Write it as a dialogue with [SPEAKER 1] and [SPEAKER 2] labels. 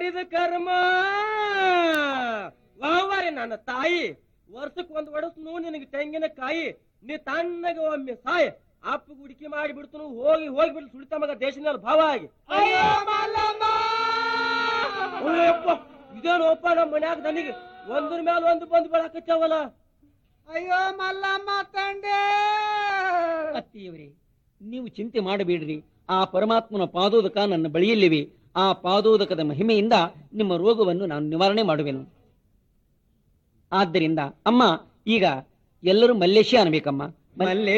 [SPEAKER 1] ಮಾಡಿದ ಕರ್ಮ ವಾವಾರಿ ನನ್ನ ತಾಯಿ ವರ್ಷಕ್ ಒಂದ್ ಒಡಸ್ನು ನಿನಗೆ ತೆಂಗಿನ ಕಾಯಿ ನೀ ತಣ್ಣಗೆ ಒಮ್ಮೆ ಸಾಯ್ ಅಪ್ಪ ಗುಡಿಕೆ ಮಾಡಿ ಬಿಡ್ತು ಹೋಗಿ ಹೋಗಿ ಬಿಡ್ತು ಸುಳಿತ ಮಗ ದೇಶದಲ್ಲಿ ಭಾವ ಆಗಿ ಅಯ್ಯಪ್ಪ, ಇದೇನೋಪ್ಪ ನಮ್ಮ ಮನ್ಯಾಗ ನನಗೆ ಒಂದ್ರ ಮೇಲೆ ಒಂದು ಬಂದು ಬೆಳಕತ್ತವಲ್ಲ
[SPEAKER 2] ಅಯ್ಯೋ ಮಲ್ಲಮ್ಮ ತಂದೆ
[SPEAKER 3] ಅತ್ತಿಯವರೇ ನೀವು ಚಿಂತೆ ಮಾಡಬೇಡ್ರಿ ಆ ಪರಮಾತ್ಮನ ಪಾದೋದಕ ನನ್ನ ಬಳಿಯಲ್ಲಿವೆ ಆ ಪಾದೋದಕದ ಮಹಿಮೆಯಿಂದ ನಿಮ್ಮ ರೋಗವನ್ನು ನಾನು ನಿವಾರಣೆ ಮಾಡುವೆನು ಆದ್ದರಿಂದ ಅಮ್ಮ ಈಗ ಎಲ್ಲರೂ ಮಲ್ಲೇಶ ಅನ್ಬೇಕಮ್ಮ ಮಲ್ಲೆ